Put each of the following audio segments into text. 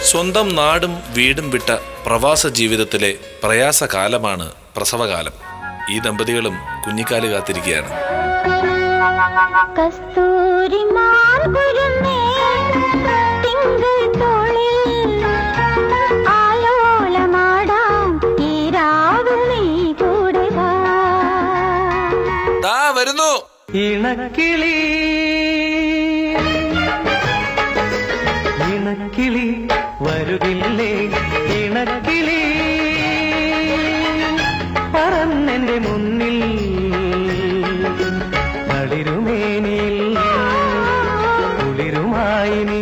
സ്വന്തം നാടും വീടും വിട്ട പ്രവാസ ജീവിതത്തിലെ പ്രയാസകാലമാണ് പ്രസവകാലം ഈ ദമ്പതികളും കുഞ്ഞിക്കാല് കാത്തിരിക്കുകയാണ് കസ്തൂരി മാർഗുരുമേ തിങ്കൾ തോളിൽ ആലോലമാടാം ഈ രാവിൽ നീ കൂടെ വാ ദാ വരുന്നു ഇണക്കിളി ഇണക്കിളി വരുകില്ലേ ഇണക്കിളി പറന്നെന്റെ മുന്നിൽ തളിരുമേനിൽ കുളിരുമായി നീ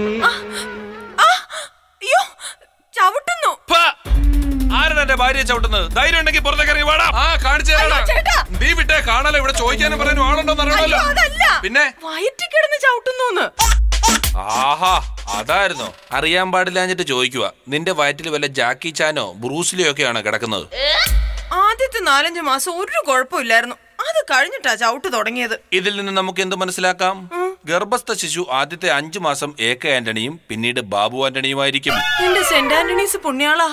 അയ്യോ ചവിട്ടുന്നു ഫ! ആരാണ് എന്റെ ഭാര്യയെ ചവിട്ടുന്നത് ധൈര്യം ഉണ്ടെങ്കിൽ പുറത്തേക്ക് ഇറങ്ങി വാടാ ആ കാണിച്ചു അയ്യോ, ചേട്ടാ. നീ വിട്ടേ കാണാലോ ഇവിടെ ചോദിക്കാനും പറയാനും ആളുണ്ടോന്ന് അയ്യോ അറിയണമല്ലോ അതല്ല പിന്നെ വയറ്റി കിടന്ന് ചവിട്ടുന്നു ആഹാ അതായിരുന്നോ അറിയാൻ പാടില്ലാഞ്ഞിട്ട് ചോദിക്കുക നിന്റെ വയറ്റിൽ വല്ല ജാക്കി ചാനോ ബ്രൂസ്ലിയോ ഒക്കെയാണോ കിടക്കുന്നത് ആദ്യത്തെ നാലഞ്ച് മാസം ഒരു കുഴപ്പമില്ലായിരുന്നു അത് കഴിഞ്ഞിട്ടാ ചവിട്ട് തുടങ്ങിയത് ഇതിൽ നിന്ന് നമുക്ക് എന്ത് മനസ്സിലാക്കാം ഗർഭസ്ഥ ശിശു ആദ്യത്തെ അഞ്ചു മാസം എ കെ ആന്റണിയും പിന്നീട് ബാബു ആന്റണിയുമായിരിക്കും എന്റെ സെന്റ് ആന്റണീസ് പുണ്യാളാ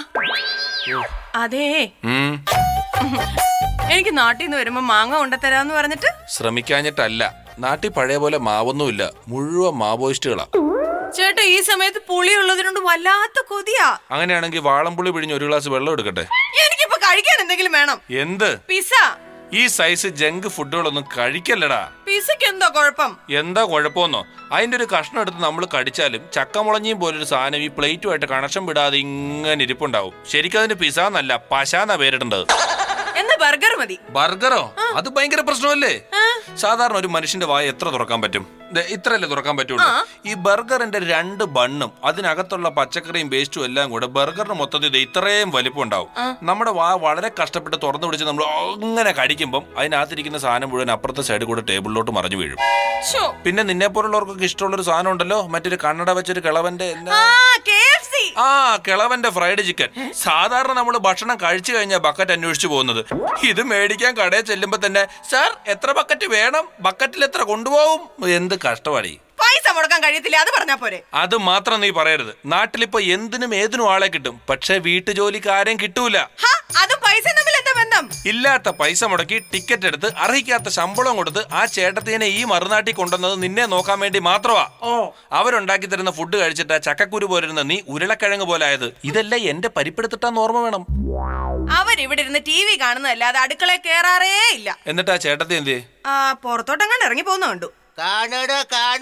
അതേ ഉം, എനിക്ക് നാട്ടിൽ നിന്ന് വരുമ്പോ മാങ്ങ കൊണ്ടത്തരാന്ന് പറഞ്ഞിട്ട് ശ്രമിക്കാഞ്ഞിട്ടല്ല നാട്ടിൽ പഴയ പോലെ മാവൊന്നുമില്ല മുഴുവൻ മാവോയിസ്റ്റുകളാ ചേട്ടാ ഈ സമയത്ത് പുളിയുള്ളതിനോട് വല്ലാത്ത കൊതിയാ അങ്ങനെയാണെങ്കിൽ വാളംപുളി പിഴിഞ്ഞ് ഒരു ഗ്ലാസ് വെള്ളം എടുക്കട്ടെ എനിക്കിപ്പോ കഴിക്കാൻ എന്തെങ്കിലും വേണം എന്ത് പിസ ഈ സൈസ് ജങ്ക് ഫുഡുകളൊന്നും കഴിക്കല്ലടാ പിസയ്ക്ക് എന്തോ കുഴപ്പം എന്താ കുഴപ്പമെന്നോ അതിന്റെ ഒരു കഷ്ണം എടുത്ത് നമ്മൾ കടിച്ചാലും ചക്കമുളഞ്ഞിയും പോലൊരു സാധനം ഈ പ്ലേറ്റുമായിട്ട് കണക്ഷൻ വിടാതെ ഇങ്ങനെ ഇരിപ്പുണ്ടാവും ശരിക്കും അതിന് പിസ എന്നല്ല പശാന്നാ പേരിടേണ്ടത് എന്നാ ബർഗർ മതി ബർഗറോ അത് ഭയങ്കര പ്രശ്നമല്ലേ സാധാരണ ഒരു മനുഷ്യന്റെ വായ എത്ര തുറക്കാൻ പറ്റും ദേ, ഇത്രയല്ലേ തുറക്കാൻ പറ്റുള്ളൂ ഈ ബർഗറിന്റെ രണ്ട് ബണ്ണും അതിനകത്തുള്ള പച്ചക്കറിയും വേസ്റ്റും എല്ലാം കൂടെ ബർഗറിന് മൊത്തത്തിൽ ദേ ഇത്രയും വലിപ്പം ഉണ്ടാവും നമ്മുടെ വാ വളരെ കഷ്ടപ്പെട്ട് തുറന്നു പിടിച്ച് നമ്മൾ അങ്ങനെ കടിക്കുമ്പം അതിനകത്തിരിക്കുന്ന സാധനം മുഴുവൻ അപ്പുറത്തെ സൈഡിൽ കൂടെ ടേബിളിലോട്ട് മറിഞ്ഞു വീഴും ഷോ പിന്നെ നിന്നെ പോലുള്ളവർക്കൊക്കെ ഇഷ്ടമുള്ളൊരു സാധനം ഉണ്ടല്ലോ മറ്റൊരു കണ്ണട വെച്ചൊരു കിളവന്റെ എന്നാ? ആ KFC. ആ കിളവന്റെ ഫ്രൈഡ് ചിക്കൻ സാധാരണ നമ്മൾ ഭക്ഷണം കഴിച്ചു കഴിഞ്ഞാൽ ബക്കറ്റ് അന്വേഷിച്ചു പോകുന്നത് ഇത് മേടിക്കാൻ കടയിൽ ചെല്ലുമ്പോ തന്നെ സാർ എത്ര ബക്കറ്റ് വേണം ബക്കറ്റിൽ എത്ര കൊണ്ടുപോകും എന്ത് കഷ്ടപാടി പൈസ മുടക്കാൻ കഴിയത്തില്ല അത് പറഞ്ഞാ പോരെ അത് മാത്രം നീ പറയരുത് നാട്ടിലിപ്പോ എന്തിനും ഏതിനും ആളെ കിട്ടും പക്ഷെ വീട്ടു ജോലിക്ക് ആരെയും കിട്ടൂല ഹാ, അതും പൈസ തമ്മിൽ എന്താ ബന്ധം ഇല്ലാത്ത പൈസ മുടക്കി ടിക്കറ്റ് എടുത്ത് അർഹിക്കാത്ത ശമ്പളം കൊടുത്ത് ആ ചേട്ടത്തിനെ ഈ മറുനാട്ടിൽ കൊണ്ടുവന്നത് നിന്നെ നോക്കാൻ വേണ്ടി മാത്രമാ ഓ അവരുണ്ടാക്കി തരുന്ന ഫുഡ് കഴിച്ചിട്ട് ആ ചക്കക്കുരു പോലിരുന്ന നീ ഉരുളക്കിഴങ്ങ് പോലായത് ഇതെല്ലാം എന്റെ പരിപ്പെടുത്തിട്ടാന്ന് ഓർമ്മ വേണം അവരിവിടെ ഇരുന്ന് ടി വി കാണുന്നതല്ലാതെ അടുക്കളയിൽ കേറാറേ ഇല്ല എന്നിട്ട് ആ ചേട്ടത്തി എന്ത് ആ പുറത്തോട്ടങ്ങാണ്ട് ഇറങ്ങി പോകുന്ന കണ്ടു കാണട കാണ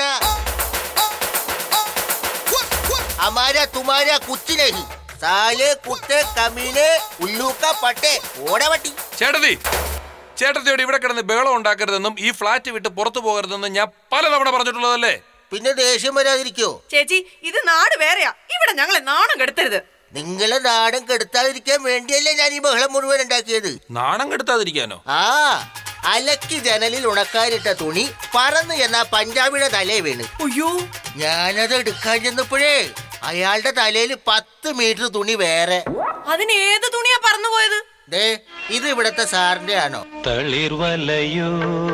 हमारा तुम्हारा कुछ नहीं साले कुत्ते कमीने उल्लू का पट्टे ഓടവട്ടി ചേട്ടത്തി ചേട്ടത്തിയോട് ഇവിടെ കിടന്ന് ബഹളം ഉണ്ടാക്കരുതെന്നും ഈ ഫ്ലാറ്റ് വിട്ട് പുറത്തു പോകരുതെന്നും ഞാൻ പലതവണ പറഞ്ഞിട്ടുള്ളതല്ലേ പിന്നെ ദേഷ്യം വരാതിരിക്കോ ചേച്ചി ഇത് നാട് വേറെയാ ഇവിടെ ഞങ്ങളെ നാണം കെടുത്തരുത് നിങ്ങളെ നാടൻ കെടുത്താതിരിക്കാൻ വേണ്ടിയല്ലേ ഞാൻ ഈ ബഹളം മുഴുവൻ ഉണ്ടാക്കിയത് നാണം കെടുത്താതിരിക്കാനോ ആ അലക്കി ജനലിൽ ഉണക്കാനിട്ട തുണി പറന്ന് എന്ന പഞ്ചാബിയുടെ തലേ വീണ് അയ്യോ ഞാനത് എടുക്കാൻ ചെന്നപ്പോഴേ അയാളുടെ തലയിൽ പത്ത് മീറ്റർ തുണി വേറെ അതിന് ഏത് തുണിയാ പറന്നു പോയത് ദേ ഇത് ഇവിടത്തെ സാറിന്റെ ആണോ തളിർവലയോ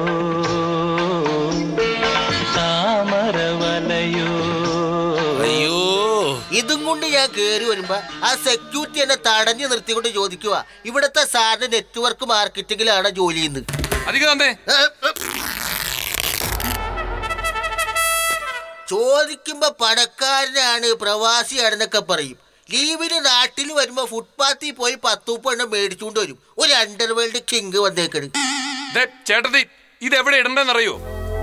താമരവലയോ അയ്യോ ഇതും കൊണ്ട് ഞാൻ കേറി വരുമ്പോ ആ സെക്യൂരിറ്റി എന്നെ തടഞ്ഞു നിർത്തിക്കൊണ്ട് ചോദിക്കുക ഇവിടത്തെ സാറിന്റെ നെറ്റ്വർക്ക് മാർക്കറ്റിംഗിലാണ് ജോലി ചെയ്യുന്നത് അധികം തന്നെ ചോദിക്കുമ്പോ പണക്കാരനാണ് പ്രവാസിയാണെന്നൊക്കെ പറയും ലീവിന് നാട്ടിൽ വരുമ്പോ ഫുട്പാത്തിൽ പോയി പത്തൂപ്പെണ്ണം മേടിച്ചുകൊണ്ട് വരും ഒരു അണ്ടർവേൾഡ് കിങ് വന്നേക്കണ് ദേ, ചേട്ടത്തി ഇത് എവിടെ ഇടണ്ടെന്നറിയോ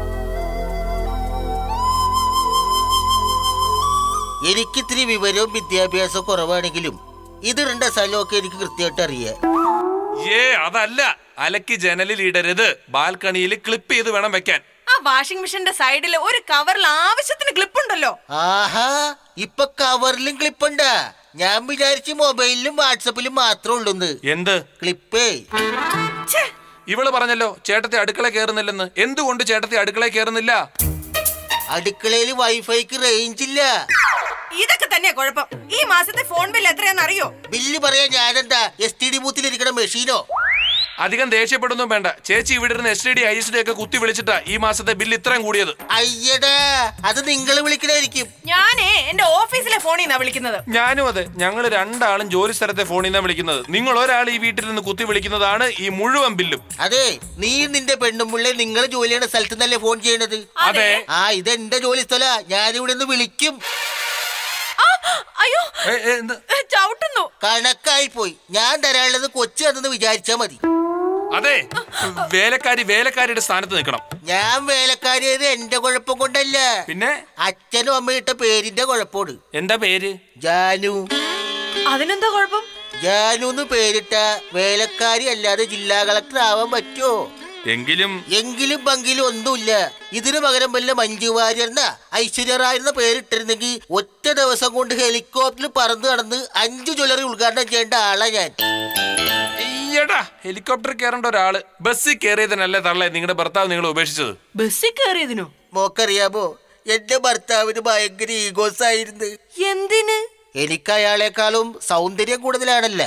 എനിക്കിത്തിരി വിവരവും വിദ്യാഭ്യാസവും കുറവാണെങ്കിലും ഇതിരണ്ട സ്ഥലമൊക്കെ എനിക്ക് കൃത്യമായിട്ട് അറിയാം ഏ അതല്ല അലക്കി ജനലിൽ ഇടരുത് ബാൽക്കണിയിൽ ക്ലിപ്പ് ചെയ്ത് വേണം വെക്കാൻ ആ വാഷിംഗ് മെഷീന്റെ സൈഡിൽ ഒരു കവറിൽ ആവശ്യത്തിന് ക്ലിപ്പ് ഉണ്ടല്ലോ ആഹാ ഇപ്പൊ കവറിലും ക്ലിപ്പുണ്ടാ ഞാൻ വിചാരിച്ച് മൊബൈലിലും വാട്സപ്പിലും മാത്രമേ ഉള്ളൂന്ന് എന്ത് ക്ലിപ്പേ ഛേ, ഇവള് പറഞ്ഞല്ലോ ചേട്ടത്തി അടുക്കള കയറുന്നില്ലെന്ന് എന്തുകൊണ്ട് ചേട്ടത്തി അടുക്കള കയറുന്നില്ല അടുക്കളയിൽ വൈഫൈക്ക് റേഞ്ച് ഇല്ല ഇതൊക്കെ തന്നെയാ കുഴപ്പം ഈ മാസത്തെ ഫോൺ ബിൽ എത്രയാന്ന് അറിയോ ബില്ല് പറയാൻ ഞാനെന്താ എസ് ടി ഡി ബൂത്തിൽ ഇരിക്കണ മെഷീനോ അധികം ദേഷ്യപ്പെടുന്നു വേണ്ട ചേച്ചി ഇവിടെ ഇരുന്ന് S T D I S D ഒക്കെ കുത്തി വിളിച്ചിട്ടാ ഈ മാസത്തെ ബില്ല് ഇത്രയും കൂടിയത് അയ്യടാ അത് നിങ്ങൾ വിളിക്കണായിരിക്കും ഞാനേ എന്റെ ഓഫീസിലെ ഫോണിൽ നിന്നാ വിളിക്കുന്നത് ഞാനും അതെ ഞങ്ങൾ രണ്ടാളും ജോലി സ്ഥലത്തെ ഫോണിൽ നിന്നാണ് വിളിക്കുന്നത് നിങ്ങൾ ഒരാൾ ഈ വീട്ടിൽ നിന്ന് കുത്തി വിളിക്കുന്നതാണ് ഈ മുഴുവൻ ബില്ലും അതെ നീ നിന്റെ പെണ്ണും പിള്ളേ നിങ്ങൾ ജോലി ചെയ്യുന്ന സ്ഥലത്ത് നിന്നല്ലേ ഫോൺ ചെയ്യണത് അതെ ആ ഇത് എന്റെ ജോലി സ്ഥല ഞാനിവിടെ നിന്ന് വിളിക്കും ആ, അയ്യോ ഏ, ഏ, എന്ത്? ചവിട്ടുന്നു കണക്കായി പോയി ഞാൻ തരാനുള്ളത് കൊച്ചു അതെന്ന് വിചാരിച്ചാ മതി അതെ വേലക്കാരി വേലക്കാരിയുടെ സ്ഥാനത്ത് നിൽക്കണം ഞാൻ വേലക്കാരിയത് എന്റെ കുഴപ്പം കൊണ്ടല്ല പിന്നെ അച്ഛനും അമ്മയും ഇട്ട പേരിന്റെ കുഴപ്പമാണ് എന്താ പേര് ജാനു അതിനെന്താ കുഴപ്പം ജാനു എന്ന് പേരിട്ട വേലക്കാരി അല്ലാതെ ജില്ലാ കളക്ടർ ആവാൻ പറ്റുമോ എങ്കിലും എങ്കിലും പങ്കിലും ഒന്നുമില്ല ഇതിനു പകരം വല്ല മഞ്ജു വാര്യർന്ന ഐശ്വര്യ റായ് എന്ന പേരിട്ടിരുന്നെങ്കിൽ ഒറ്റ ദിവസം കൊണ്ട് ഹെലികോപ്റ്ററിൽ പറന്ന് നടന്ന് അഞ്ചു ജ്വല്ലറി ഉദ്ഘാടനം ചെയ്യേണ്ട ആളാ ഞാൻ ഈയടാ ഹെലികോപ്റ്റർ കയറേണ്ട ഒരാള് ബസ്സിൽ കയറിയതിനല്ലേ തള്ളേ നിങ്ങളുടെ ഭർത്താവ് നിങ്ങൾ ഉപേക്ഷിച്ചത് ബസ്സിൽ കയറിയതിനോ മോക്കറിയാമോ എന്റെ ഭർത്താവിന് ഭയങ്കര ഈഗോസ് ആയിരുന്നു എന്തിന് എനിക്ക് അയാളെക്കാളും സൗന്ദര്യം കൂടുതലാണല്ല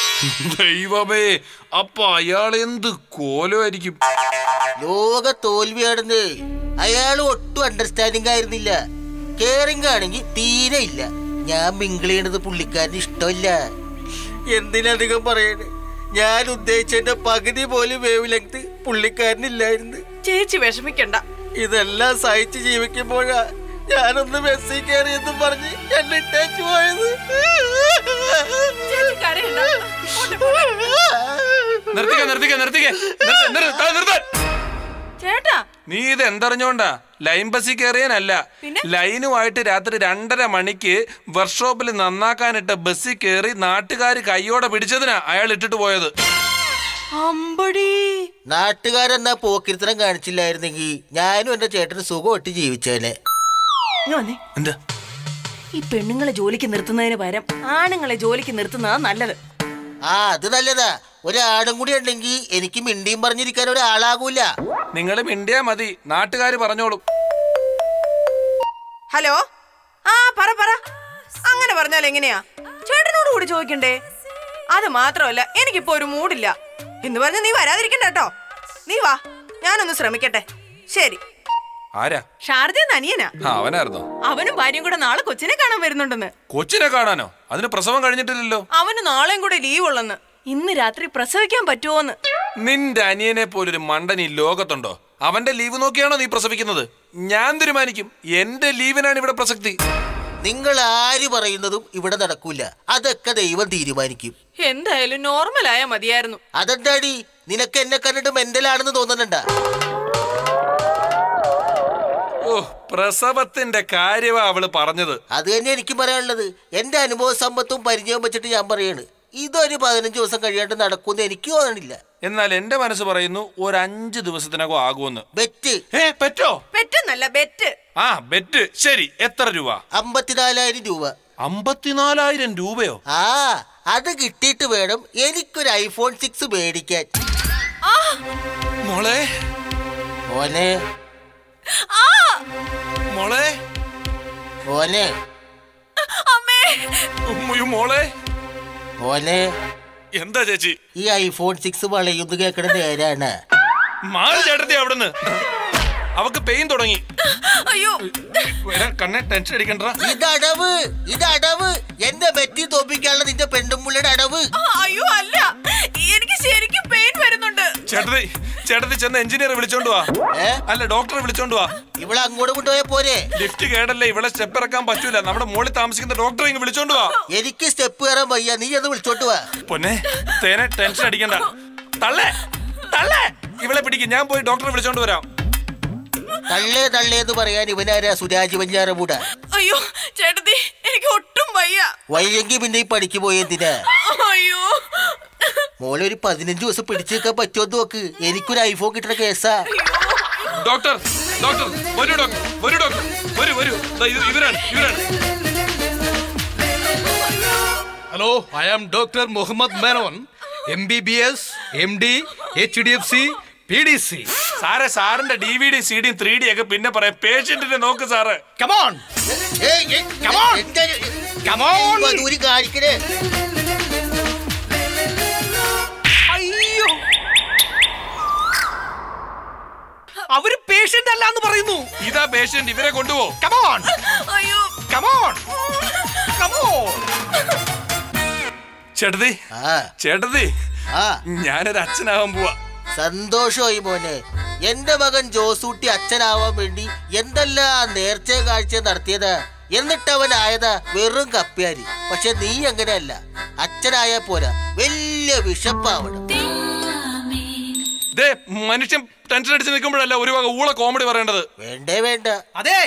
ദൈവമേ അപ്പൊ അയാൾ എന്ത് കോലമായിരിക്കും ലോക തോൽവിയാണെന്ന് അയാൾ ഒട്ടും അണ്ടർസ്റ്റാൻഡിങ് ആയിരുന്നില്ല കെയറിംഗ് ആണെങ്കിൽ തീരെ ഇല്ല ഞാൻ മിങ്കിൾ ചെയ്യണത് പുള്ളിക്കാരന് ഇഷ്ടമല്ല എന്തിനധികം പറയണേ ഞാൻ ഉദ്ദേശിച്ചതിന്റെ പകുതി പോലും വേവ് ലെങ്ത് പുള്ളിക്കാരനില്ലായിരുന്നു ചേച്ചി വിഷമിക്കണ്ട ഇതെല്ലാം സഹിച്ച് ജീവിക്കുമ്പോഴാ ഞാനൊന്ന് ബസ്സിൽ കയറിയെന്നും പറഞ്ഞ് എന്നെ ഇട്ടേച്ചു പോയത് ചേച്ചി കരയണ്ട പോട്ടെ, പോട്ടെ. നിർത്തിക്ക നിർത്തിക്ക നിർത്തിക്ക നിർത്ത്, നിർത്ത്, ആ, നിർത്താൻ. ചേട്ടാ നീ ഇത് എന്തറിഞ്ഞോണ്ടാ ലൈൻ ബസ്സിൽ കയറിയാനല്ല പിന്നെ? ലൈനുമായിട്ട് രാത്രി രണ്ടര മണിക്ക് വർക്ക്ഷോപ്പിൽ നന്നാക്കാനിട്ട ബസ്സിൽ കയറി നാട്ടുകാർ കൈയോടെ പിടിച്ചതിനാ അയാൾ ഇട്ടിട്ട് പോയത് അമ്പടി നാട്ടുകാരെന്നാ പോക്കിരിത്തരം കാണിച്ചില്ലായിരുന്നെങ്കിൽ ഞാനും എന്റെ ചേട്ടന് സുഖമായിട്ട് ജീവിച്ചേനെ ഇങ്ങ് വന്നേ എന്താ ഈ പെണ്ണുങ്ങളെ ജോലിക്ക് നിർത്തുന്നതിന് പകരം ആണുങ്ങളെ ജോലിക്ക് നിർത്തുന്നതാ നല്ലത് ആ അത് നല്ലതാ ഒരാടും കൂടി ഉണ്ടെങ്കിൽ എനിക്ക് മിണ്ടിയും പറഞ്ഞിരിക്കാൻ ഒരാളാകൂല നിങ്ങൾ മിണ്ടിയാ മതി നാട്ടുകാർ പറഞ്ഞോളും ഹലോ ആ പറ പറ അങ്ങനെ പറഞ്ഞാൽ എങ്ങനെയാ ചേട്ടനോട് കൂടി ചോദിക്കണ്ടേ അത് മാത്രമല്ല എനിക്കിപ്പോ ഒരു മൂഡില്ല എന്ന് പറഞ്ഞ് നീ വരാതിരിക്കണ്ട കേട്ടോ നീ വാ ഞാനൊന്ന് ശ്രമിക്കട്ടെ ശരി ആരാ ഷാർജ നനിയനാ ആ അവനായിരുന്നോ അവനും ഭാര്യയും കൂടെ നാളെ കൊച്ചിനെ കാണാൻ വരുന്നുണ്ടെന്ന് കൊച്ചിനെ കാണാനോ അതിന് പ്രസവം കഴിഞ്ഞിട്ടില്ലല്ലോ അവന് നാളെയും കൂടെ ലീവ് ഉള്ളെന്ന് ഇന്ന് രാത്രി പ്രസവിക്കാൻ പറ്റുമോന്ന് നിന്റെ അനിയനെ പോലൊരു മണ്ടൻ ഈ ലോകത്തുണ്ടോ അവന്റെ ലീവ് നോക്കിയാണോ നീ പ്രസവിക്കുന്നത് ഞാൻ തീരുമാനിക്കും എന്റെ ലീവിനാണ് ഇവിടെ പ്രസക്തി നിങ്ങൾ ആര് പറയുന്നതും ഇവിടെ നടക്കൂല അതൊക്കെ ദൈവം തീരുമാനിക്കും എന്തായാലും നോർമലായ മതിയായിരുന്നു അതെന്താടി നിനക്ക് എന്നെ കണ്ടിട്ട് മെന്റലാണെന്ന് തോന്നുന്നുണ്ടാ ഓ പ്രസവത്തിന്റെ കാര്യമാ അവള് പറഞ്ഞത് അത് തന്നെ എനിക്ക് പറയാനുള്ളത് എന്റെ അനുഭവ സമ്പത്തും പരിചയവും വെച്ചിട്ട് ഞാൻ പറയാണ് ഇതൊരു പതിനഞ്ച് ദിവസം കഴിയാണ്ട് നടക്കുമെന്ന് എനിക്ക് തോന്നണില്ല എന്നാൽ എന്റെ മനസ്സ് പറയുന്നു ഒരു അഞ്ച് ദിവസത്തിനകം ആകുമെന്ന് ബെറ്റ് ഏ പറ്റോ പെട്ടെന്നല്ല ബെറ്റ് ആ ബെറ്റ് ശരി എത്ര രൂപ അമ്പത്തിനാലായിരം രൂപ അമ്പത്തിനാലായിരം രൂപയോ ആ അത് കിട്ടിയിട്ട് വേണം എനിക്കൊരു ഐഫോൺ സിക്സ് മേടിക്കാൻ മോളെ ഓനെ മോളെ ഓനെ അമ്മേ ഉമ്മയോ, മോളെ ഓനെ എന്താ ചേച്ചി ഈ ഐഫോൺ സിക്സ് വളയുന്നു കേൾക്കണ നേരാണ് മാറി ചേട്ടത്തി അവിടുന്ന് അവക്ക് പെയിൻ തുടങ്ങി അയ്യോ വരാൻ കണ്ണെ ടെൻഷൻ അടിക്കണ്ട ഇത് അടവ് ഇത് അടവ് എന്റെ ബെറ്റി തോപ്പിക്കാനുള്ള നിന്റെ പെണ്ണുമ്പുള്ളിയുടെ അടവ് ആ, അയ്യോ അല്ല എനിക്ക് ശരിക്കും പെയിൻ വരുന്നുണ്ട് ചേട്ടത്തി ചേട്ടത്തി ചെന്ന് എഞ്ചിനീയറെ വിളിച്ചോണ്ട് വാ ഏ അല്ല ഡോക്ടറെ വിളിച്ചോണ്ട് വാ ഇവിടെ അങ്ങോട്ട് കൊണ്ടുപോയ പോരെ ലിഫ്റ്റ് കേടല്ലേ ഇവിടെ സ്റ്റെപ്പ് ഇറക്കാൻ പറ്റൂല നമ്മുടെ മുകളിൽ താമസിക്കുന്ന ഡോക്ടറെ ഇങ്ങ് വിളിച്ചോണ്ട് വാ എനിക്ക് സ്റ്റെപ്പ് കയറാൻ വയ്യ നീ അത് വിളിച്ചോട്ട് വാ പൊന്നെ തേനെ ടെൻഷൻ അടിക്കണ്ട തള്ളേ തള്ളേ ഇവളെ പിടിക്കും ഞാൻ പോയി ഡോക്ടറെ വിളിച്ചോണ്ട് വരാം തള്ളേ തള്ളേ എന്ന് പറയാൻ ഇവനാരാ സുരാജ് വഞ്ചാറമൂട അയ്യോ ചേട്ടത്തി എനിക്ക് ഒട്ടും വയ്യ വയ്യെങ്കിൽ പിന്നെ ഈ പണിക്ക് പോയെന്തിനാ അയ്യോ മോളെ ഒരു പതിനഞ്ച് ദിവസം പിടിച്ചു വെക്കാൻ പറ്റുമോ എന്ന് നോക്ക് എനിക്കൊരു ഐഫോൺ കിട്ടുന്ന കേസാ ഡോക്ടർ ഡോക്ടർ വരൂ ഡോക്ടർ വരൂ ഡോക്ടർ വരൂ വരൂ ദാ ഇത് ഇവരാണ് ഇവരാണ് hello I am doctor Muhammad Menon M B B S M D H D F C P D C സാറേ സാറിന്റെ ഡി വി ഡി സി ഡിയും ത്രീ ഡി ഒക്കെ പിന്നെ പറയാം പേഷ്യന്റിനെ നോക്ക് സാറ് കമോൺ ഏയ്, ഏയ്, Come on. എന്താ- Come on. എന്തുവാ ദൂരം കാണിക്കണേ അയ്യോ അവര് പേഷ്യന്റ് അല്ല എന്ന് പറയുന്നു ഇതാ പേഷ്യന്റ് ഇവരെ കൊണ്ടുപോ കമോൺ അയ്യോ കമോൺ കമോൺ ചേട്ടതി ആ ചേട്ടതി ആ ഞാനൊരു അച്ഛനാവാൻ പോവാ സന്തോഷമായി മോനെ എന്റെ മകൻ ജോസൂട്ടി അച്ഛനാവാൻ വേണ്ടി എന്തെല്ലാം നേർച്ച കാഴ്ച നടത്തിയത് എന്നിട്ട് അവൻ ആയതാ വെറും കപ്പ്യാരി പക്ഷെ നീ അങ്ങനെയല്ല അച്ഛനായ പോരാ വലിയ വിഷപ്പാവണം ദേ മനുഷ്യൻ ടെൻഷൻ അടിച്ച് നിൽക്കുമ്പോഴല്ല ഒരു വക ഊള കോമഡി പറയേണ്ടത് വേണ്ടേ വേണ്ട അതെ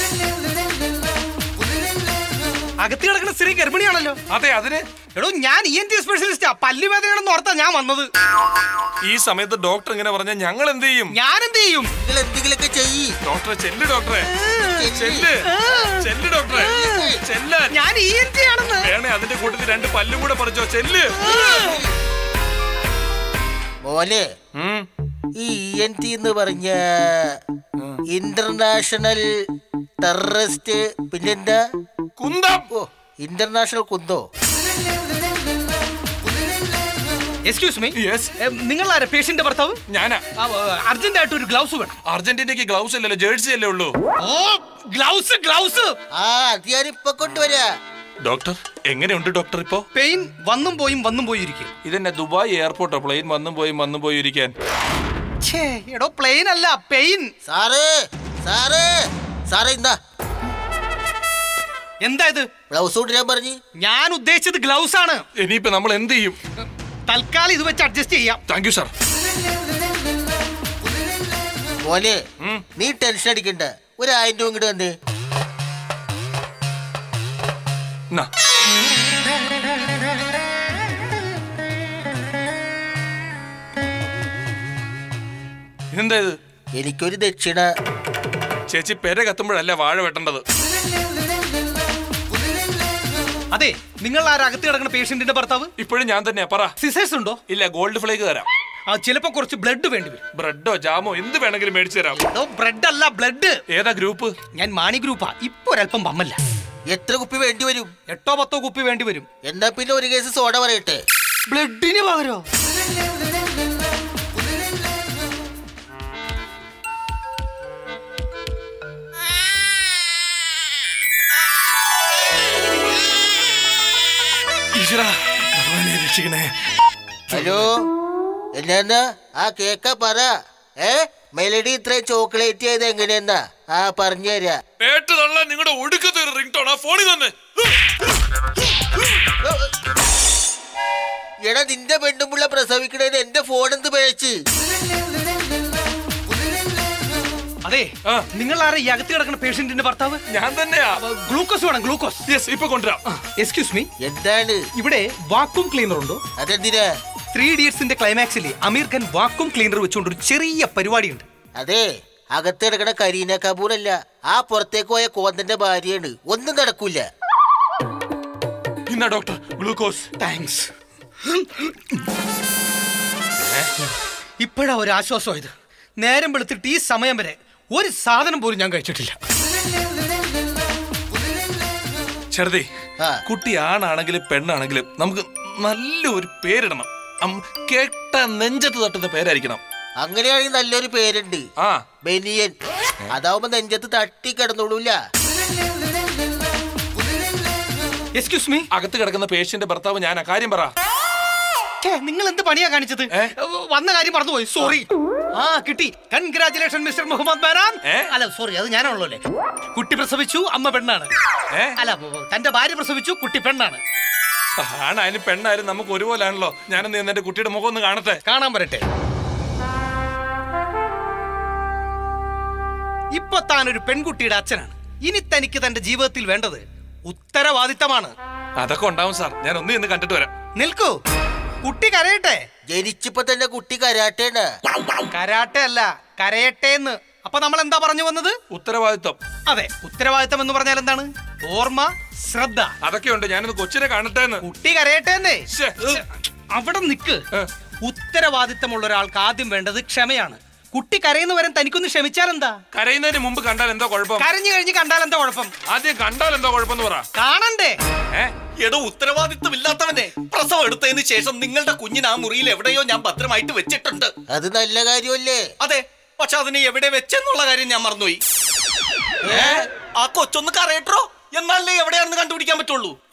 അകത്ത് കിടക്കുന്ന സ്ത്രീ ഗർഭിണിയാണല്ലോ അതെ അതിന് എടോ ഞാൻ ഇ എൻ ടി സ്പെഷ്യലിസ്റ്റാ പല്ലുവേദനയാണെന്ന് ഓർത്താ ഞാൻ വന്നത് ഈ സമയത്ത് ഡോക്ടർ ഇങ്ങനെ പറഞ്ഞാൽ ഞങ്ങൾ എന്ത് ചെയ്യും ഞാൻ എന്ത് ചെയ്യും നിങ്ങൾ എന്തെങ്കിലുമൊക്കെ ചെയ്യ് ഡോക്ടറെ ചെല്ല് ഡോക്ടറെ ചെല്ല് ചെല്ല് ഡോക്ടറെ ചെല്ലാൻ ഞാൻ ഇ എൻ ടി ആണെന്ന് വേണേ അതിന്റെ കൂട്ടത്തിൽ രണ്ട് പല്ലും കൂടെ പറിച്ചോ ചെല്ല് മോനെ ഉം. ഈ ഇ എൻ ടി എന്ന് പറഞ്ഞ ഇന്റർനാഷണൽ ടെററിസ്റ്റ് പിന്നെന്താ കുന്തം ഓ ഇന്റർനാഷണൽ കുന്തോ എക്സ്ക്യൂസ് മീ യെസ് നിങ്ങൾ ആരാ പേഷ്യന്റ് ഭർത്താവ് ഞാനാ അർജന്റ് ആയിട്ട് ഒരു ഗ്ലൗസ് വേണം അർജന്റീനയ്ക്ക് ഗ്ലൗസ് അല്ലല്ലോ ജേഴ്സി അല്ലേ ഉള്ളൂ ഓ ഗ്ലൗസ് ഗ്ലൗസ് ആ അത് ഞാനിപ്പൊ കൊണ്ടുവരാ ഡോക്ടർ എങ്ങനെയുണ്ട് ഡോക്ടർ ഇപ്പോ പെയിൻ വന്നും പോയും വന്നും പോയി ഇരിക്കും ഇതെന്നെ ദുബായ് എയർപോർട്ടോ പ്ലെയിൻ വന്നും പോയി വന്നും പോയി ഇരിക്കാൻ ഛേ എടോ പ്ലെയിൻ അല്ല പെയിൻ സാറേ സാറേ സാറേ എന്താ എന്താ ഇത് ബ്ലൗസ് കൊണ്ടുവരാൻ പറഞ്ഞു ഞാൻ ഉദ്ദേശിച്ചത് ഗ്ലൗസ് ആണ് ഇനിയിപ്പോ നമ്മൾ എന്ത് ചെയ്യും തൽക്കാലം ഇത് വെച്ച് അഡ്ജസ്റ്റ് ചെയ്യാം താങ്ക് യു സാർ മോനെ നീ ടെൻഷൻ അടിക്കണ്ട ഒരു ആയിരം രൂപ ഇങ്ങോട്ട് വന്നേ എന്താ ഇത് എനിക്കൊരു ദക്ഷിണ ചേച്ചി പെര കത്തുമ്പോഴല്ല വാഴ വെട്ടേണ്ടത് അതെ നിങ്ങൾ ആരാ അകത്ത് കിടക്കുന്ന പേഷ്യന്റിന്റെ ഭർത്താവ് ഇപ്പോഴും ഞാൻ തന്നെയാ പറ സിസേഴ്സ് ഉണ്ടോ ഇല്ല ഗോൾഡ് ഫ്ലേക്ക് തരാം ആ ചിലപ്പോ കുറച്ച് ബ്ലഡ് വേണ്ടി വരും ബ്രെഡോ ജാമോ എന്ത് വേണമെങ്കിലും മേടിച്ചു തരാം എടോ ബ്രെഡ് അല്ല ബ്ലഡ് ഏതാ ഗ്രൂപ്പ് ഞാൻ മാണി ഗ്രൂപ്പാ ഇപ്പൊ ഒരല്പം പമ്മല്ല എത്ര കുപ്പി വേണ്ടി വരും എട്ടോ പത്തോ കുപ്പി വേണ്ടി വരും എന്നാ പിന്നെ ഒരു കേസ് സോഡ പറയട്ടെ ബ്ലഡിന് പകരോ ഈശ്വരാ, ഭഗവാനെ രക്ഷിക്കണേ ഹലോ എന്നാ ആ കേക്ക പറ ഏ മെലഡി ഇത്രയും ചോക്ലേറ്റ് ചെയ്ത് എങ്ങനെയെന്നാ ആ പറഞ്ഞു തരാ പേട്ട് തള്ളാൻ നിങ്ങളുടെ ഒടുക്കത്തെ ഒരു റിംഗ് ടോൺ ആ ഫോണിൽ തന്നെ എടാ നിന്റെ പെണ്ണുമ്പുള്ള പ്രസവിക്കണേന് എന്റെ ഫോൺ എന്ത് പിഴച്ച് അതെ ആ. നിങ്ങൾ ആരാ ഈ അകത്ത് കിടക്കുന്ന പേഷ്യന്റിന്റെ ഭർത്താവ് ഞാൻ തന്നെയാ ഗ്ലൂക്കോസ് വേണം ഗ്ലൂക്കോസ് യെസ് ഇപ്പൊ കൊണ്ടുവരാം എക്സ്ക്യൂസ് മീ എന്താണ് ഇവിടെ വാക്വം ക്ലീനർ ഉണ്ടോ അതെന്തിനാ ത്രീ ഇഡിയറ്റ്സിന്റെ ക്ലൈമാക്സിൽ അമീർ ഖാൻ വാക്വം ക്ലീനർ വെച്ചുകൊണ്ട് ഒരു ചെറിയ പരിപാടിയുണ്ട് അതെ അകത്ത് കിടക്കണ കരീന കപൂർ അല്ല ആ പുറത്തേക്ക് പോയ കോന്തന്റെ ഭാര്യയാണ് ഒന്നും നടക്കൂല ഇന്നാ ഡോക്ടർ ഗ്ലൂക്കോസ് താങ്ക്സ് ഇപ്പോഴാ ഒരു ആശ്വാസമായത് നേരം വെളുത്തിട്ട് ഈ സമയം വരെ ഒരു സാധനം പോലും ഞാൻ കഴിച്ചിട്ടില്ല ചെറുതേ ആ. കുട്ടി ആണാണെങ്കിലും പെണ്ണാണെങ്കിലും നമുക്ക് നല്ലൊരു പേരിടണം അം, കേട്ട നെഞ്ചത്ത് തട്ടുന്ന പേരായിരിക്കണം അങ്ങനെയാണെങ്കിൽ നല്ലൊരു പേരുണ്ട് ആ ബനിയൻ അതാവുമ്പോ നെഞ്ചത്ത് തട്ടി കിടന്നോളൂല എക്സ്ക്യൂസ് മീ അകത്ത് കിടക്കുന്ന പേഷ്യന്റെ ഭർത്താവ് ഞാനാ കാര്യം പറ നിങ്ങൾ എന്ത് പണിയാ കാണിച്ചത് ഏ? വന്ന കാര്യം മറന്നുപോയി സോറി ആ കിട്ടി കൺഗ്രാചുലേഷൻ മിസ്റ്റർ മുഹമ്മദ് ബാനാൻ ഏ? അല്ല സോറി അത് ഞാനാണല്ലോ അല്ലേ കുട്ടി പ്രസവിച്ചു അമ്മ പെണ്ണാണ് ഏ? അല്ല തന്റെ ഭാര്യ പ്രസവിച്ചു കുട്ടി പെണ്ണാണ് ആണായാലും പെണ്ണായാലും നമുക്ക് ഒരുപോലാണല്ലോ ഞാനൊന്ന് എന്റെ കുട്ടിയുടെ മുഖം ഒന്ന് കാണട്ടെ കാണാൻ വരട്ടെ ഇപ്പൊ താൻ ഒരു പെൺകുട്ടിയുടെ അച്ഛനാണ് ഇനി തനിക്ക് തന്റെ ജീവിതത്തിൽ വേണ്ടത് ഉത്തരവാദിത്തമാണ് അതൊക്കെ ഉണ്ടാവും സാർ ഞാൻ ഒന്ന് ഇന്ന് കണ്ടിട്ട് വരാം നിൽക്കൂ കുട്ടി കരയട്ടെ ജനിച്ചപ്പോ തന്നെ കുട്ടി കരാട്ടേണ് കരാട്ടെ അല്ല കരയട്ടെ എന്ന് അപ്പൊ നമ്മൾ എന്താ പറഞ്ഞു വന്നത് ഉത്തരവാദിത്വം അതെ ഉത്തരവാദിത്തം എന്ന് പറഞ്ഞാൽ എന്താണ് ഓർമ്മ ശ്രദ്ധ അതൊക്കെ ഉണ്ട് ഞാനൊന്ന് കൊച്ചിനെ കാണട്ടെ എന്ന് കുട്ടി കരയട്ടെ എന്നേ ശ്ശെ, ശ്ശെ, അവിടെ നിക്ക് ഏ. ഉത്തരവാദിത്തമുള്ള ഒരാൾക്ക് ആദ്യം വേണ്ടത് ക്ഷമയാണ് കുട്ടി കരയുന്നവരൻ തനിക്കൊന്ന് ക്ഷമിച്ചാൽ എന്താ കരയുന്നതിന് മുമ്പ് കണ്ടാൽ എന്താ കുഴപ്പം കരഞ്ഞു കഴിഞ്ഞ് കണ്ടാൽ എന്താ കുഴപ്പം ആദ്യം കണ്ടാൽ എന്താ കുഴപ്പം പറ കാണണ്ടേ ഏ എടോ ഉത്തരവാദിത്വമില്ലാത്തവനെ പ്രസവം എടുത്തതിന് ശേഷം നിങ്ങളുടെ കുഞ്ഞിന് ആ മുറിയിൽ എവിടെയോ ഞാൻ ഭദ്രമായിട്ട് വെച്ചിട്ടുണ്ട് അത് നല്ല കാര്യമല്ലേ അതെ പക്ഷെ അതിനെ എവിടെ വെച്ചെന്നുള്ള കാര്യം ഞാൻ മറന്നുപോയി ഏ ആ കൊച്ചൊന്ന് കറയട്ടോ എന്നാലേ എവിടെയാണെന്ന് കണ്ടുപിടിക്കാൻ പറ്റുള്ളൂ